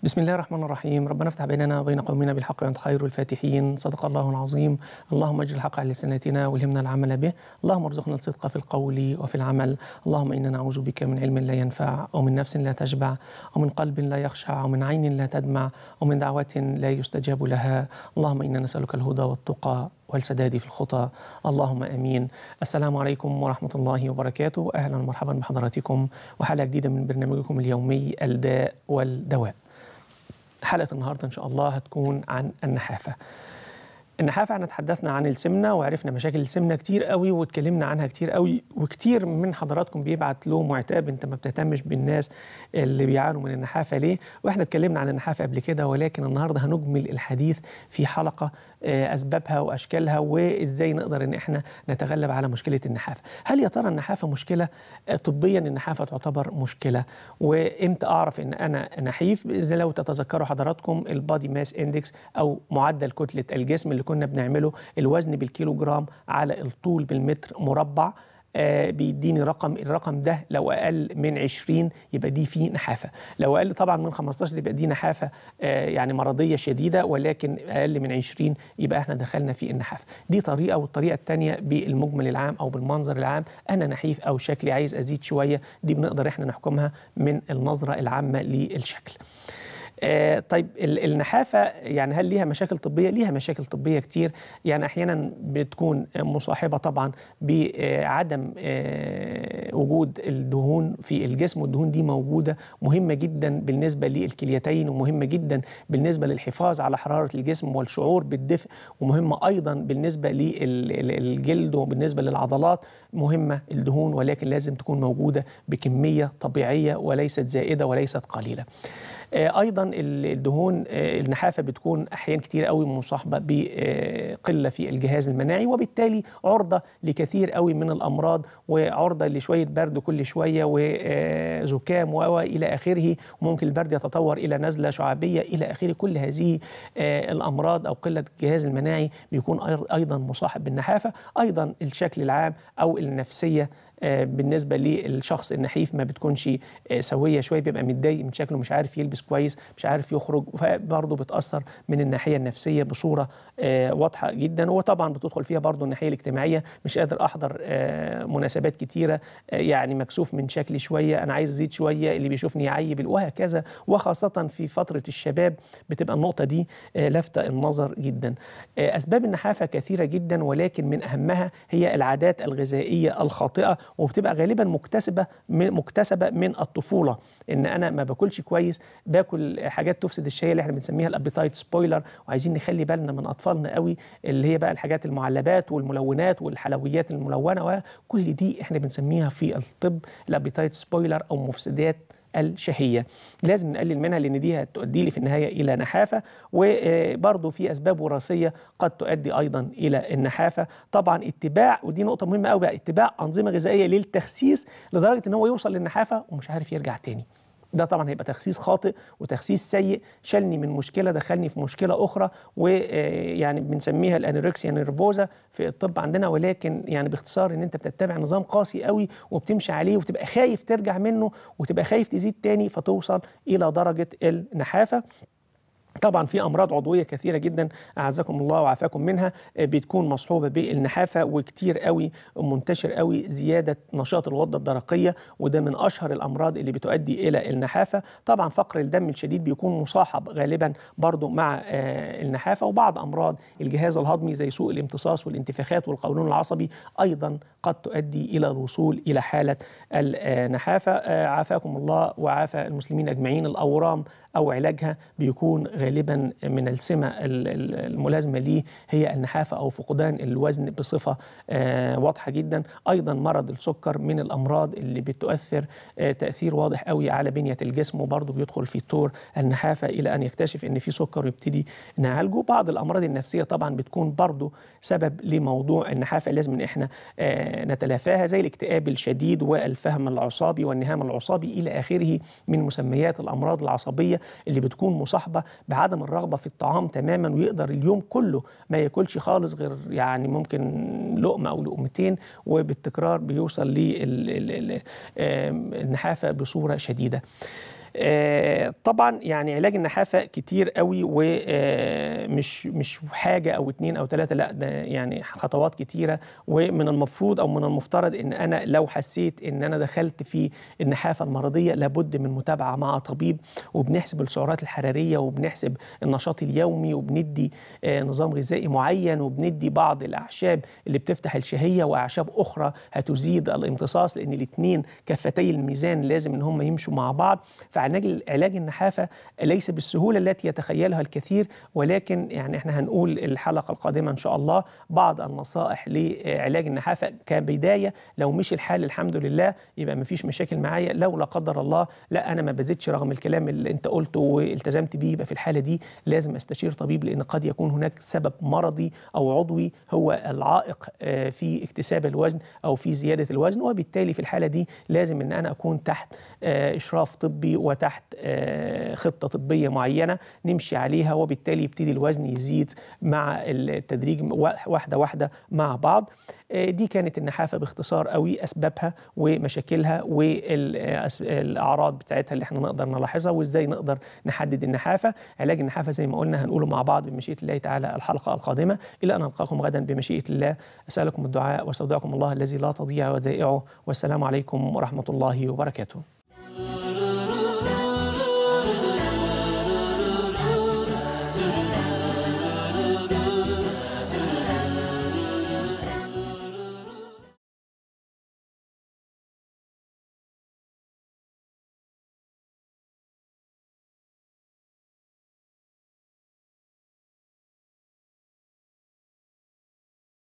بسم الله الرحمن الرحيم ربنا افتح بيننا وبين قومنا بالحق وانت خير الفاتحين صدق الله العظيم اللهم اجعل الحق على لسانتنا والهمنا العمل به اللهم ارزقنا الصدق في القول وفي العمل اللهم انا نعوذ بك من علم لا ينفع ومن نفس لا تشبع ومن قلب لا يخشع ومن عين لا تدمع ومن دعوة لا يستجاب لها اللهم انا نسالك الهدى والتقى والسداد في الخطى اللهم امين السلام عليكم ورحمه الله وبركاته اهلا ومرحبا بحضراتكم وحلقه جديده من برنامجكم اليومي الداء والدواء حلقه النهارده ان شاء الله هتكون عن النحافه النحافة احنا تحدثنا عن السمنة وعرفنا مشاكل السمنة كتير قوي واتكلمنا عنها كتير قوي وكتير من حضراتكم بيبعت له معتاب انت ما بتهتمش بالناس اللي بيعانوا من النحافة ليه واحنا اتكلمنا عن النحافة قبل كده ولكن النهاردة هنجمل الحديث في حلقة أسبابها وأشكالها وإزاي نقدر إن إحنا نتغلب على مشكلة النحافة هل يا ترى النحافة مشكلة طبيا النحافة تعتبر مشكلة وإمتى أعرف إن أنا نحيف إذا لو تتذكروا حضراتكم البادي ماس اندكس أو معدل كتلة الجسم اللي كنا بنعمله الوزن بالكيلو جرام على الطول بالمتر مربع آه بيديني رقم الرقم ده لو اقل من 20 يبقى دي فيه نحافه لو اقل طبعا من 15 يبقى دي نحافه آه يعني مرضيه شديده ولكن اقل من 20 يبقى احنا دخلنا في النحافه دي طريقه والطريقه الثانيه بالمجمل العام او بالمنظر العام انا نحيف او شكلي عايز ازيد شويه دي بنقدر احنا نحكمها من النظره العامه للشكل آه طيب النحافة يعني هل ليها مشاكل طبية؟ ليها مشاكل طبية كتير يعني أحيانا بتكون مصاحبة طبعا بعدم آه وجود الدهون في الجسم والدهون دي موجودة مهمة جدا بالنسبة للكليتين ومهمة جدا بالنسبة للحفاظ على حرارة الجسم والشعور بالدفء ومهمة أيضا بالنسبة للجلد وبالنسبة للعضلات مهمة الدهون ولكن لازم تكون موجودة بكمية طبيعية وليست زائدة وليست قليلة ايضا الدهون النحافه بتكون احيان كتير قوي مصاحبه بقله في الجهاز المناعي وبالتالي عرضه لكثير قوي من الامراض وعرضه لشويه برد كل شويه وزكام والى اخره وممكن البرد يتطور الى نزله شعبيه الى اخره كل هذه الامراض او قله الجهاز المناعي بيكون ايضا مصاحب بالنحافه ايضا الشكل العام او النفسيه بالنسبة للشخص النحيف ما بتكونش سوية شوية بيبقى متضايق من شكله مش عارف يلبس كويس مش عارف يخرج فبرضه بتأثر من الناحية النفسية بصورة واضحة جدا وطبعا بتدخل فيها برضه الناحية الاجتماعية مش قادر أحضر مناسبات كتيرة يعني مكسوف من شكلي شوية أنا عايز أزيد شوية اللي بيشوفني يعيب وهكذا وخاصة في فترة الشباب بتبقى النقطة دي لافتة النظر جدا أسباب النحافة كثيرة جدا ولكن من أهمها هي العادات الغذائية الخاطئة وبتبقى غالبا مكتسبه من مكتسبه من الطفوله ان انا ما باكلش كويس باكل حاجات تفسد الشهيه اللي احنا بنسميها الابيتايت سبويلر وعايزين نخلي بالنا من اطفالنا قوي اللي هي بقى الحاجات المعلبات والملونات والحلويات الملونه وكل دي احنا بنسميها في الطب الابيتايت سبويلر او مفسدات الشهيه لازم نقلل منها لان دي هتؤدي لي في النهايه الى نحافه وبرضه في اسباب وراثيه قد تؤدي ايضا الى النحافه طبعا اتباع ودي نقطه مهمه قوي بقى اتباع انظمه غذائيه للتخسيس لدرجه ان هو يوصل للنحافه ومش عارف يرجع تاني ده طبعا هيبقى تخسيس خاطئ وتخسيس سيء شالني من مشكله دخلني في مشكله اخرى ويعني بنسميها الانوركسيا نيرفوزا في الطب عندنا ولكن يعني باختصار ان انت بتتبع نظام قاسي قوي وبتمشي عليه وبتبقى خايف ترجع منه وتبقى خايف تزيد تاني فتوصل الى درجه النحافه طبعا في امراض عضويه كثيره جدا اعزكم الله وعافاكم منها بتكون مصحوبه بالنحافه وكتير قوي منتشر قوي زياده نشاط الغده الدرقيه وده من اشهر الامراض اللي بتؤدي الى النحافه طبعا فقر الدم الشديد بيكون مصاحب غالبا برضو مع النحافه وبعض امراض الجهاز الهضمي زي سوء الامتصاص والانتفاخات والقولون العصبي ايضا قد تؤدي الى الوصول الى حاله النحافه عافاكم الله وعافى المسلمين اجمعين الاورام او علاجها بيكون غالبا من السمه الملازمه ليه هي النحافه او فقدان الوزن بصفه واضحه جدا ايضا مرض السكر من الامراض اللي بتؤثر تاثير واضح قوي على بنيه الجسم وبرضه بيدخل في طور النحافه الى ان يكتشف ان في سكر ويبتدي نعالجه بعض الامراض النفسيه طبعا بتكون برضه سبب لموضوع النحافه لازم ان احنا نتلافاها زي الاكتئاب الشديد والفهم العصابي والنهام العصابي الى اخره من مسميات الامراض العصبيه اللي بتكون مصاحبه بعدم الرغبه في الطعام تماما ويقدر اليوم كله ما ياكلش خالص غير يعني ممكن لقمه او لقمتين وبالتكرار بيوصل للنحافه بصوره شديده. آه، طبعا يعني علاج النحافه كتير قوي ومش مش حاجه او اتنين او ثلاثه لا ده يعني خطوات كتيره ومن المفروض او من المفترض ان انا لو حسيت ان انا دخلت في النحافه المرضيه لابد من متابعه مع طبيب وبنحسب السعرات الحراريه وبنحسب النشاط اليومي وبندي آه، نظام غذائي معين وبندي بعض الاعشاب اللي بتفتح الشهيه واعشاب اخرى هتزيد الامتصاص لان الاثنين كفتي الميزان لازم ان هم يمشوا مع بعض فعلاج علاج النحافه ليس بالسهوله التي يتخيلها الكثير ولكن يعني احنا هنقول الحلقه القادمه ان شاء الله بعض النصائح لعلاج النحافه كبدايه لو مش الحال الحمد لله يبقى مفيش مشاكل معايا لو لا قدر الله لا انا ما بزيدش رغم الكلام اللي انت قلته والتزمت بيه يبقى في الحاله دي لازم استشير طبيب لان قد يكون هناك سبب مرضي او عضوي هو العائق آه، في اكتساب الوزن او في زياده الوزن وبالتالي في الحاله دي لازم ان انا اكون تحت آه، اشراف طبي وتحت آه، خطه طبيه معينه نمشي عليها وبالتالي يبتدي الوزن يزيد مع التدريج واحده واحده مع بعض آه، دي كانت النحافه باختصار قوي اسبابها ومشاكلها والاعراض بتاعتها اللي احنا نقدر نلاحظها وازاي نقدر نحدد النحافه علاج النحافه زي ما قلنا هنقوله مع بعض بمشيئه الله تعالى الحلقه القادمه الى ان نلقاكم غدا بمشيئه الله اسالكم الدعاء واستودعكم الله الذي لا تضيع ودائعه والسلام عليكم ورحمه الله وبركاته